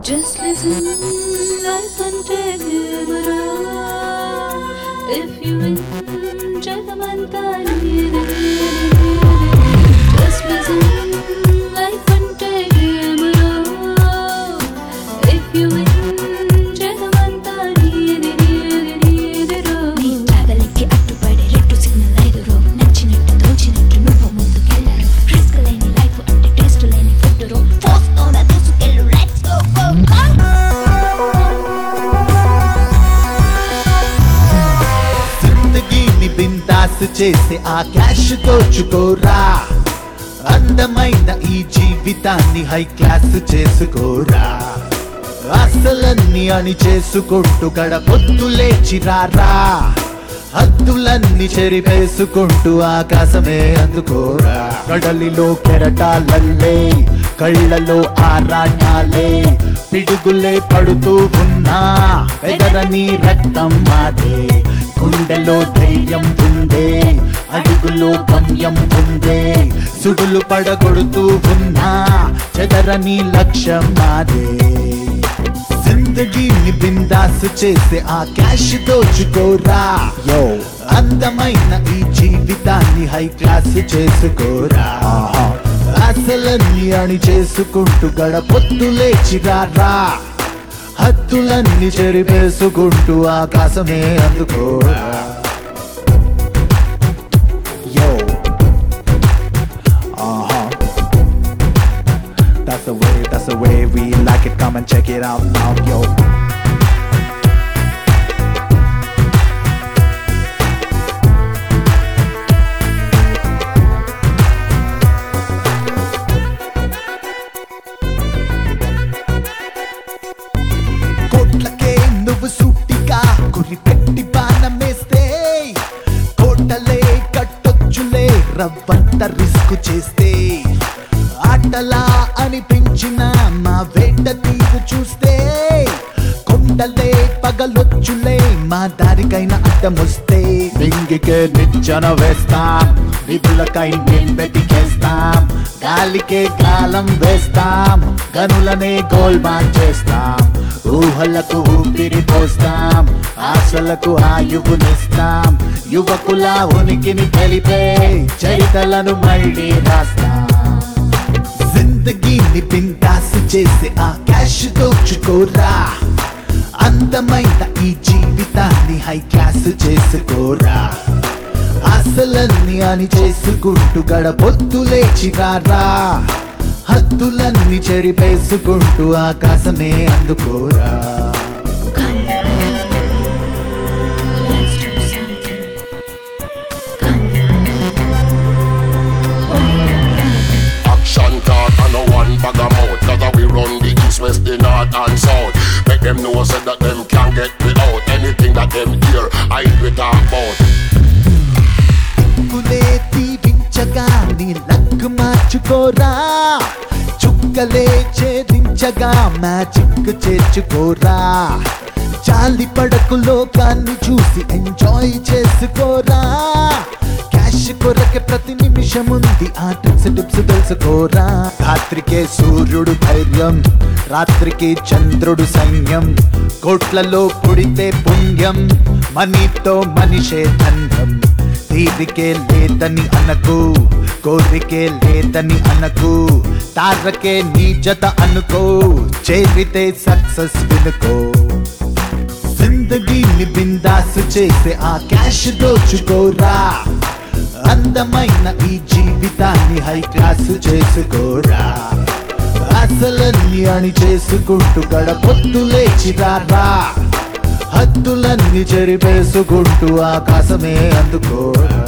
Just listen, life and take it around. If you enjoy the Just listen, life and take it around. If you enjoy నీ ట్రావెలింగ్కి అడ్డుపడే red signal ఐదురు నచ్చినట్టు తోచినట్టు నువ్వు ముందుకెళ్ళరు risk లేని life అంటే taste లేని ఫుడ్ రో ఫోర్స్ తోన దూసుకెళ్ళు లెట్స్ గో గో జిందగీని బిందాస్ చేసే ఆ క్యాష్ దోచుకోరా అందమైన ఈ జీవితాన్ని హై క్లాస్ చేసుకోరా అసలన్నీ అని చేసుకుంటూ గడపొద్దు లేచిరారా హద్దులన్నీ చెరిపేసుకుంటూ ఆకాశమే అందుకోరా కడలిలో కెరటాలల్లే కళ్ళలో ఆరాటాలే పిడుగులే పడుతూ ఉన్నా ఎదరని రక్తం మాదే గుండెలో ధైర్యం ఉందే అడుగులో గమ్యం ఉందే సుడులు పడగొడుతూ ఉన్నా చెదరని లక్ష్యం మాదే జిందగీని బిందాస్ చేసే ఆ క్యాష్ దోచుకోరా యో అందమైన ఈ జీవితాన్ని హై క్లాస్ చేసుకోరా అసలన్నీ అని చేసుకుంటూ గడపొత్తు లేచిరారా హద్దులన్నీ చెరిపేసుకుంటూ ఆకాశమే అందుకోరా యో ఆహా That's the way, that's the way we like it. Come and check it out now, yo. కోట్లకే నువ్వు సూటిగా గురి పెట్టి బాణమేస్తే కోటలే కట్టొచ్చులే రవ్వంత రిస్క్ చేస్తే ఆటలా అనిపించిన మా వేట తీరు చూస్తే కొండలే పగలొచ్చులే మా దారికైన అడ్డమొస్తే నింగికే నిచ్చెన వేస్తాం నిధులకై మేము వెతికేస్తాం గాలికే కాలం వేస్తాం గనులనే గోల్మాన్ చేస్తాం ఊహలకు ఊపిరి పోస్తాం ఆశలకు ఆయువునిస్తాం యువకుల ఉనికిని తెలిపే చరితలను మళ్ళీ రాస్తాం జిందగీని బిందాస్ చేసే ఆ క్యాష్ దోచుకోరా అందమైన ఈ జీవితాన్ని హై క్లాస్ చేసుకోరా అసలన్నీ అని చేసుకుంటూ గడపొద్దు లేచిరారా హద్దులన్నీ చెరిపేసుకుంటూ ఆకాశమే అందుకోరా Let's do something. Action talk and no one bag of mouth Cause we run the east, west, the north and south Make them know so that them can't get me out Anything that them hear, I we talk about దిక్కులే దీవించగా నీ luck మార్చుకోరా చుక్కలే ఛేదించగా magic చేర్చుకోరా చాలి పడకు లోకాన్ని చూసి enjoy చేసుకోరా cash కొరకే ప్రతి నిమిషం ఉంది ఆ టిప్స్ టిప్స్ తెలుసుకోరా రాత్రికే సూర్యుడు ధైర్యం రాత్రికి చంద్రుడు సైన్యం కోట్లలో కుడితే పుణ్యం మనీతో మనిషే ధన్యం తీరికే లేదని అనకు కోరికే లేదని అనకు తారకే నీ జత అనుకో చేరితే సక్సెస్ వినుకో జిందగీని బిందాస్ చేసే ఆ క్యాష్ దోచుకోరా అందమైన ఈ జీవితాన్ని హై క్లాస్ చేసుకోరా అసలన్నీ అని చేసుకుంటూ గడపొద్దు లేచిరారా హద్దులన్నీ చెరిపేసుకుంటూ ఆకాశమే అందుకోరా